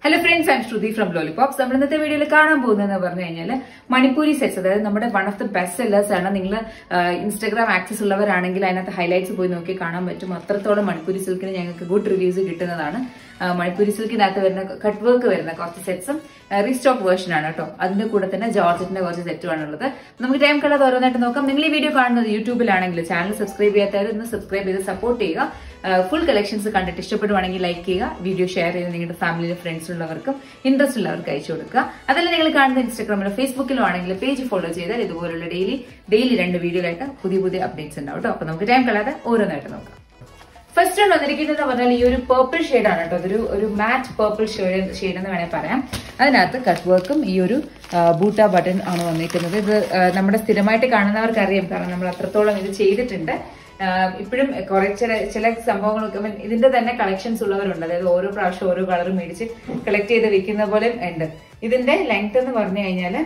hello friends I'm Shruti from lollipops നമ്മൾ ഇന്നത്തെ വീഡിയോയിൽ കാണാൻ പോകുന്നതെന്ന് പറഞ്ഞു കഴിഞ്ഞാൽ മണിപ്പൂരി സെറ്റ്സ് അതായത് നമ്മുടെ one of the best sellers ആണ് നിങ്ങൾ ഇൻസ്റ്റാഗ്രാം ആക്സസ് ഉള്ളവരാണെങ്കിൽ അതിനകത്ത് ഹൈലൈറ്റ്സ് പോയി നോക്കി കാണാൻ പറ്റും അത്രത്തോളം മണിപ്പൂരി സിൽക്കിന് ഞങ്ങൾക്ക് ഗുഡ് റിവ്യൂസ് കിട്ടുന്നതാണ് ആ, മണിപ്പൂരി സിൽക്കിനകത്ത് വരുന്ന കട്ട് വർക്ക് വരുന്ന കുറച്ച് സെറ്റ്സും റീസ്റ്റോക്ക് വേർഷൻ ആണ് കേട്ടോ അതിന്റെ കൂടെ തന്നെ ജോർജറ്റിന്റെ കുറച്ച് സെറ്റുമാണ് ഉള്ളത് നമുക്ക് ടൈം കളർ ഓരോന്നായിട്ട് നോക്കാം നിങ്ങൾ ഈ വീഡിയോ കാണുന്നത് യൂട്യൂബിലാണെങ്കിൽ ചാനൽ സബ്സ്ക്രൈബ് ചെയ്യാത്തവർ ഒന്ന് സബ്സ്ക്രൈബ് ചെയ്ത് സപ്പോർട്ട് ചെയ്യുക ഫുൾ കളക്ഷൻസ് കണ്ടിട്ട് ഇഷ്ടപ്പെടുവാണെങ്കിൽ ലൈക്ക് ചെയ്യുക വീഡിയോ ഷെയർ ചെയ്ത് നിങ്ങളുടെ ഫാമിലിയിലെ ഫ്രണ്ട്സിലുള്ളവർക്കും ഇൻട്രസ്റ്റ് ഉള്ളവർക്ക് അയച്ചു കൊടുക്കുക അതല്ല നിങ്ങൾ കാണുന്ന ഇൻസ്റ്റാഗ്രാമിലോ ഫേസ്ബുക്കിലോ ആണെങ്കിൽ പേജ് ഫോളോ ചെയ്താൽ ഇതുപോലുള്ള ഡെയിലി ഡെയിലി രണ്ട് വീഡിയോയിലായിട്ട് പുതിയ പുതിയ അപ്ഡേറ്റ്സ് ഉണ്ടാവും കേട്ടോ അപ്പൊ നമുക്ക് ടൈം കളയാതെ ഓരോന്നായിട്ട് നോക്കാം ഫസ്റ്റ് ആണ് വന്നിരിക്കുന്നത് പറഞ്ഞാൽ ഈ ഒരു പേർപ്പിൾ ആണ് കേട്ടോ അതൊരു ഒരു മാറ്റ് പേർപ്പിൾ ഷെയ്ഡ് ഷെയ്ഡ് എന്ന് വേണേൽ പറയാം അതിനകത്ത് കട്ട് വർക്കും ഈ ഒരു ബൂട്ട ബട്ടൺ ആണ് വന്നിരിക്കുന്നത് ഇത് ആ, നമ്മുടെ സ്ഥിരമായിട്ട് കാണുന്നവർക്ക് അറിയാം കാരണം നമ്മൾ അത്രത്തോളം ഇത് ചെയ്തിട്ടുണ്ട് ആഹ് ഇപ്പോഴും കുറെ ചില ചില സംഭവങ്ങളൊക്കെ I mean, ഇതിന്റെ തന്നെ കളക്ഷൻസ് ഉള്ളവരുണ്ട് അതായത് ഓരോ പ്രാവശ്യം ഓരോ കളർ മേടിച്ച് കളക്ട് ചെയ്ത് വെക്കുന്ന പോലെ ഉണ്ട് ഇതിന്റെ ലെങ്ത് എന്ന് പറഞ്ഞു കഴിഞ്ഞാല്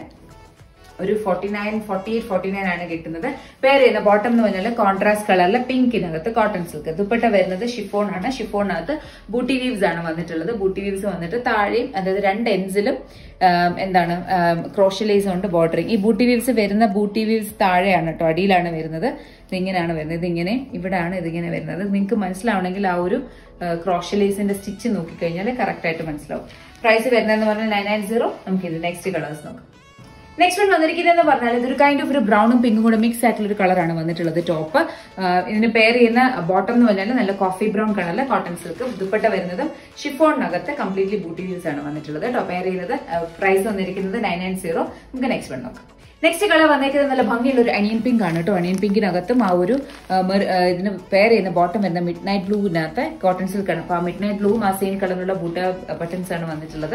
ഒരു forty nine forty eight forty nine ആണ് കിട്ടുന്നത് പേര് ചെയ്യുന്ന ബോട്ടം എന്ന് പറഞ്ഞാൽ കോൺട്രാസ്റ്റ് കളറിലെ പിങ്കിനകത്ത് കോട്ടൺ സിൽക്ക് ദുപ്പട്ട വരുന്നത് ഷിഫോൺ ആണ് ഷിഫോണിനകത്ത് ബൂട്ടി വീവ്സ് ആണ് വന്നിട്ടുള്ളത് ബൂട്ടി വീവ്സ് വന്നിട്ട് താഴെയും അതായത് രണ്ട് എൻസിലും എന്താണ് ക്രോഷ്യലൈസ് ഉണ്ട് ബോർഡറിങ് ഈ ബൂട്ടി വീവ്സ് വരുന്ന ബൂട്ടി വീവ്സ് താഴെയാണ് കേട്ടോ അടിയിലാണ് വരുന്നത് ഇതിങ്ങനെയാണ് വരുന്നത് ഇതിങ്ങനെ ഇവിടെയാണ് ഇതിങ്ങനെ വരുന്നത് നിങ്ങൾക്ക് മനസ്സിലാവണമെങ്കിൽ ആ ഒരു ക്രോഷ്യലൈസിന്റെ സ്റ്റിച്ച് നോക്കിക്കഴിഞ്ഞാൽ കറക്റ്റ് ആയിട്ട് മനസ്സിലാവും പ്രൈസ് വരുന്നതെന്ന് പറഞ്ഞാൽ നയൻ നയൻ സീറോ നമുക്ക് ഇത് നെക്സ്റ്റ് കളേഴ്സ് നോക്കാം നെക്സ്റ്റ് വൺ വന്നിരിക്കുന്നതെന്ന് പറഞ്ഞാൽ ഇതൊരു കൈൻഡ് ഓഫ് ഒരു ബ്രൗണും പിങ്കും കൂടെ മിക്സ് ആയിട്ടുള്ള ഒരു കളറാണ് വന്നിട്ടുള്ളത് ടോപ്പ് ഇതിന് പെയർ ചെയ്യുന്ന ബോട്ടം എന്ന് പറഞ്ഞാൽ നല്ല കോഫി ബ്രൗൺ കളറിലെ കോട്ടൺ സിൽക്ക് ദുപ്പട്ട വരുന്നതും ഷിഫോണിനകത്ത് കംപ്ലീറ്റ്ലി ബൂട്ടി വീൽസ് ആണ് വന്നിട്ടുള്ളത് കേട്ടോ പെയർ ചെയ്യുന്നത് പ്രൈസ് വന്നിരിക്കുന്നത് നയൻ നയൻ സീറോ നമുക്ക് നെക്സ്റ്റ് വൺ നോക്കാം നെക്സ്റ്റ് കളർ വന്നേക്കുന്നത് നല്ല ഭംഗിയുള്ള ഒരു അണിയൻ പിങ്ക് ആണ് കേട്ടോ അണിയൻ പിങ്കിനകത്തും ആ ഒരു ആ, മെർ- ആ, ഇതിന് പെയർ ചെയ്യുന്ന ബോട്ടം വരുന്ന മിഡ് നൈറ്റ് ബ്ലൂവിനകത്ത് കോട്ടൺ സിൽക്ക് ആണ് അപ്പൊ ആ മിഡ് നൈറ്റ് ബ്ലൂവും ആ സെയിം കളറിലുള്ള ബൂട്ട ബട്ടൺസ് ആണ് വന്നിട്ടുള്ളത്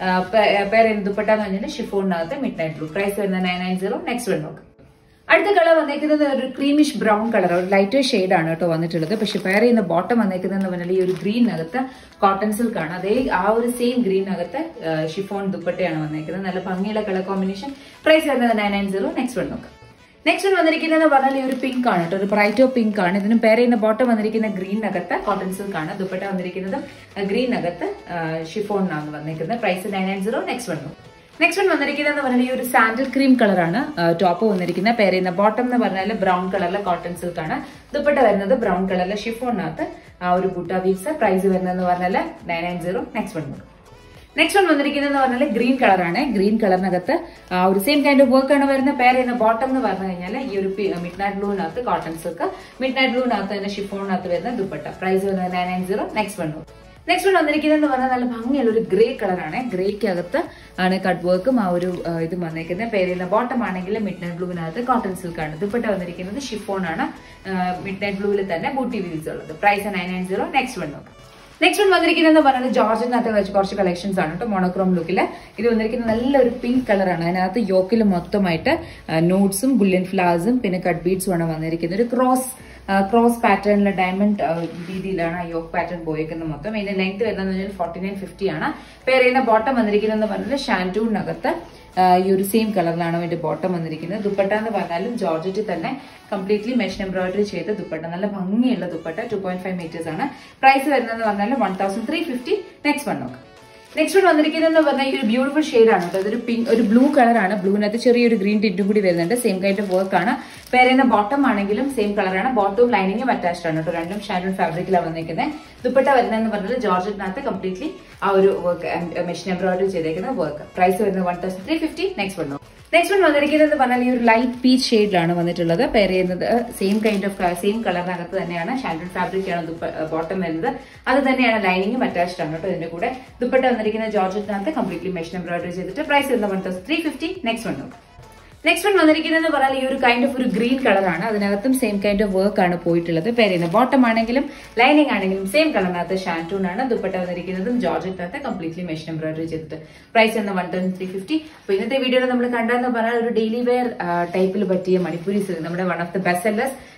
പെയർ ചെയ്യുന്ന ദുപ്പട്ട എന്ന് പറഞ്ഞാൽ ഷിഫോണിനകത്ത് മിഡ് നൈറ്റ് ബ്ലൂ പ്രൈസ് വരുന്നത് nine nine zero next one നോക്കാം അടുത്ത കളർ വന്നേക്കുന്നത് ഒരു ക്രീമിഷ് ബ്രൗൺ കളർ ഒരു ലൈറ്റ് ഷെയ്ഡ് ആണ് കേട്ടോ വന്നിട്ടുള്ളത് പക്ഷെ പെയർ ചെയ്യുന്ന ബോട്ടം വന്നേക്കുന്നത് പറഞ്ഞാൽ ഈ ഒരു ഗ്രീനകത്ത് കോട്ടൺ സിൽക്ക് ആണ് അതേ ആ ഒരു സെയിം ഗ്രീനകത്ത് ഷിഫോൺ ദുപ്പട്ടയാണ് വന്നേക്കുന്നത് നല്ല ഭംഗിയുള്ള കളർ കോമ്പിനേഷൻ പ്രൈസ് വരുന്നത് nine nine zero next one നോക്കാം നെക്സ്റ്റ് വന്നിരിക്കുന്നത് പറഞ്ഞാൽ ഈ ഒരു പിങ്ക് ആണ് കേട്ടോ ഒരു ബ്രൈറ്റോ പിങ്ക് ആണ് ഇതിന് പേര് ചെയ്യുന്ന ബോട്ടം വന്നിരിക്കുന്ന ഗ്രീനകത്ത് കോട്ടൺ സിൽക്ക് ആണ് ദുപ്പട്ട വന്നിരിക്കുന്നത് ഗ്രീനകത്ത് ഷിഫോണിനാണ് വന്നിരിക്കുന്നത് price nine nine zero next one നോക്കാം നെക്സ്റ്റ് വൺ വന്നിരിക്കുന്നത് പറഞ്ഞാൽ ഈ ഒരു സാൻഡൽ ക്രീം കളറാണ് ടോപ്പ് വന്നിരിക്കുന്നത് പേര് ചെയ്യുന്ന ബോട്ടം എന്ന് പറഞ്ഞാൽ ബ്രൗൺ കളറിലെ കോട്ടൺ സിൽക്ക് ആണ് ദുപ്പട്ട വരുന്നത് ബ്രൗൺ കളറിലെ ഷിഫോണിനകത്ത് ആ ഒരു ബുട്ട വീവ്സ് പ്രൈസ് വരുന്നതെന്ന് പറഞ്ഞാൽ nine nine zero next one നോക്കാം നെക്സ്റ്റ് വൺ വന്നിരിക്കുന്നത് പറഞ്ഞാൽ ഗ്രീൻ കളറാണ് ഗ്രീൻ കളറിനകത്ത് ആ ഒരു സെയിം കൈൻഡ് ഓഫ് വർക്ക് ആണ് വരുന്ന പേര് ചെയ്യുന്ന ബോട്ടം എന്ന് പറഞ്ഞു കഴിഞ്ഞാൽ ഈ ഒരു മിഡ് നൈറ്റ് ബ്ലൂവിനകത്ത് കോട്ടൺ സിൽക്ക് മിഡ് നൈറ്റ് ബ്ലൂവിനകത്ത് തന്നെ ഷിഫോണിനകത്ത് വരുന്ന ദുപ്പട്ട പ്രൈസ് വരുന്നത് nine nine zero next one next one വന്നിരിക്കുന്നത് എന്ന് പറഞ്ഞാൽ നല്ല ഭംഗിയുള്ള ഒരു ഗ്രേ കളറാണ് ഗ്രേക്ക് അകത്ത് ആണ് കട്ട് വർക്കും ആ ഒരു ആ, ഇതും വന്നിരിക്കുന്നത് പേര് ചെയ്യുന്ന ബോട്ടം ആണെങ്കിൽ മിഡ് നൈറ്റ് ബ്ലൂവിനകത്ത് കോട്ടൺ സിൽക്ക് ആണ് ദുപ്പട്ട വന്നിരിക്കുന്നത് ഷിഫോൺ ആണ് മിഡ് നൈറ്റ് ബ്ലൂവിൽ തന്നെ ബൂട്ടി വീൽസ് ഉള്ളത് price nine nine zero next one നോക്കാം നെക്സ്റ്റ് വൺ വന്നിരിക്കുന്നത് പറയുന്നത് ജോർജിനകത്ത് വെച്ച് കുറച്ച് കളക്ഷൻസ് ആണ് കേട്ടോ മോണോക്രോം ലുക്കിൽ ഇത് വന്നിരിക്കുന്നത് നല്ലൊരു പിങ്ക് കളറാണ് അതിനകത്ത് യോക്കിൽ മൊത്തമായിട്ട് നോട്ട്സും ബുള്ളിയൻ ഫ്ലവേഴ്സും പിന്നെ കട്ട് ബീഡ്സും ആണ് വന്നിരിക്കുന്നത് ഒരു ക്രോസ് ക്രോസ് പാറ്റേണിലെ ഡയമണ്ട് രീതിയിലാണ് ആ യോക്ക് പാറ്റേൺ പോയേക്കുന്നത് മൊത്തം ഇതിന്റെ ലെങ്ത് വരുന്നത് പറഞ്ഞാൽ ഫോർട്ടി നയൻ ഫിഫ്റ്റി ആണ് പേര് ചെയ്യുന്ന ബോട്ടം വന്നിരിക്കുന്നത് പറഞ്ഞാൽ ഷാൻറ്റൂണിനകത്ത് ആ, ഈ ഒരു സെയിം കളറിലാണ് അതിന്റെ ബോട്ടം വന്നിരിക്കുന്നത് ദുപ്പട്ട എന്ന് പറഞ്ഞാലും ജോർജറ്റിൽ തന്നെ കംപ്ലീറ്റ്ലി മെഷീൻ എംബ്രോയിഡറി ചെയ്ത ദുപ്പട്ട നല്ല ഭംഗിയുള്ള dupatta two point five metres ആണ് പ്രൈസ് വരുന്നത് പറഞ്ഞാൽ one thousand three fifty next one നോക്കാം നെക്സ്റ്റ് വൺ വന്നിരിക്കുന്നത് പറഞ്ഞാൽ ഈ ഒരു ബ്യൂട്ടിഫുൾ ഷെയ്ഡ് ആണ് കേട്ടോ അതൊരു പിങ്ക് ഒരു ബ്ലൂ കളറാണ് ബ്ലൂവിനകത്ത് ചെറിയൊരു ഗ്രീൻ ടിൻറ്റും കൂടി വരുന്നുണ്ട് സെയിം കൈൻഡ് ഓഫ് വർക്ക് ആണ് പേരുന്ന ബോട്ടം ആണെങ്കിലും സെയിം കളറാണ് ബോട്ടവും ലൈനിങ്ങും അറ്റാച്ച്ഡ് ആണ് കേട്ടോ രണ്ടും ഷാഡോൺ ഫാബ്രിക്കിലാണ് വന്നിരിക്കുന്നത് ദുപ്പട്ട വരുന്നതെന്ന് പറഞ്ഞാൽ ജോർജറ്റിനകത്ത് കംപ്ലീറ്റ്ലി ആ ഒരു വർക്ക് മെഷീൻ എംബ്രോയിഡറി ചെയ്തേക്കുന്ന വർക്ക് പ്രൈസ് വരുന്നത് one thousand three fifty next one next one വന്നിരിക്കുന്നത് പറഞ്ഞാൽ ഈ ഒരു ലൈറ്റ് പീച്ച് ഷെയ്ഡിലാണ് വന്നിട്ടുള്ളത് പെയർ ചെയ്യുന്നത് സെയിം കൈൻഡ് ഓഫ് സെയിം കളറിനകത്ത് തന്നെയാണ് ഷാൻഡൺ ഫാബ്രിക് ആണ് ബോട്ടം വരുന്നത് അത് തന്നെയാണ് ലൈനിങ്ങും അറ്റാച്ച്ഡ് ആണ് കേട്ടോ ഇതിന്റെ കൂടെ ദുപ്പട്ട വന്നിരിക്കുന്ന ജോർജറ്റിനകത്ത് കംപ്ലീറ്റ്ലി മെഷീൻ എംബ്രോയിഡറി ചെയ്തിട്ട് പ്രൈസ് വരുന്നത് one thousand three fifty next one നോക്കാം നെക്സ്റ്റ് വൺ വന്നിരിക്കുന്നത് പറഞ്ഞാൽ ഈ ഒരു കൈൻഡ് ഓഫ് ഒരു ഗ്രീൻ കളറാണ് അതിനകത്തും സെയിം കൈൻഡ് ഓഫ് വർക്ക് ആണ് പോയിട്ടുള്ളത് പേരുന്നത് ബോട്ടം ആണെങ്കിലും ലൈനിങ് ആണെങ്കിലും സെയിം കളറിനകത്ത് ഷാൻറ്റൂൺ ആണ് ദുപ്പട്ട വന്നിരിക്കുന്നതും ജോർജറ്റിനകത്ത് കംപ്ലീറ്റ്ലി മെഷീൻ എംബ്രോയിഡറി ചെയ്തിട്ട് പ്രൈസ് എന്ന വൺ തൗസൻഡ് ത്രീ ഫിഫ്റ്റി അപ്പൊ ഇന്നത്തെ വീഡിയോയിൽ നമ്മൾ കണ്ടെന്ന് പറഞ്ഞാൽ ഒരു ഡെയിലി വെയർ ടൈപ്പിൽ പറ്റിയ മണിപ്പൂരി സിൽക്ക് നമ്മുടെ one of the best sellers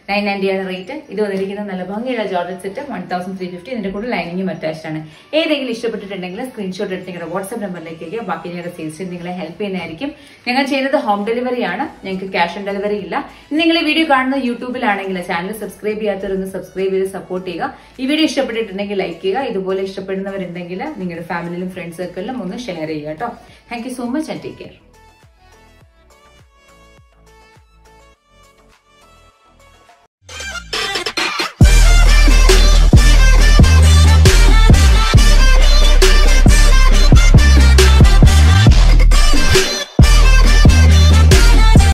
nine ninety ആണ് റേറ്റ് ഇത് വന്നിരിക്കുന്ന നല്ല ഭംഗിയുള്ള georgette set one thousand three fifty ഇതിന്റെ കൂടെ ലൈനിങ്ങും അറ്റാച്ച്ഡ് ആണ് ഏതെങ്കിലും ഇഷ്ടപ്പെട്ടിട്ടുണ്ടെങ്കിൽ സ്ക്രീൻഷോട്ട് എടുത്ത് നിങ്ങളുടെ വാട്സ്ആപ്പ് നമ്പറിലേക്ക് അയക്കുക ബാക്കി ഞങ്ങളുടെ സെയിൽസ് ടീം നിങ്ങളെ ഹെൽപ്പ് ചെയ്യുന്നതായിരിക്കും ഞങ്ങൾ ചെയ്യുന്നത് ഹോം ഡെലിവറി ആണ് ഞങ്ങൾക്ക് ക്യാഷ് ഓൺ ഡെലിവറി ഇല്ല ഇനി നിങ്ങൾ ഈ വീഡിയോ കാണുന്നത് യൂട്യൂബിലാണെങ്കിൽ ചാനൽ സബ്സ്ക്രൈബ് ചെയ്യാത്തവരൊന്ന് സബ്സ്ക്രൈബ് ചെയ്ത് സപ്പോർട്ട് ചെയ്യുക ഈ വീഡിയോ ഇഷ്ടപ്പെട്ടിട്ടുണ്ടെങ്കിൽ ലൈക്ക് ചെയ്യുക ഇതുപോലെ ഇഷ്ടപ്പെടുന്നവരുണ്ടെങ്കിൽ നിങ്ങളുടെ ഫാമിലിയിലും ഫ്രണ്ട് സർക്കിളിലും ഒന്ന് ഷെയർ ചെയ്യുക കേട്ടോ thank you so much and take care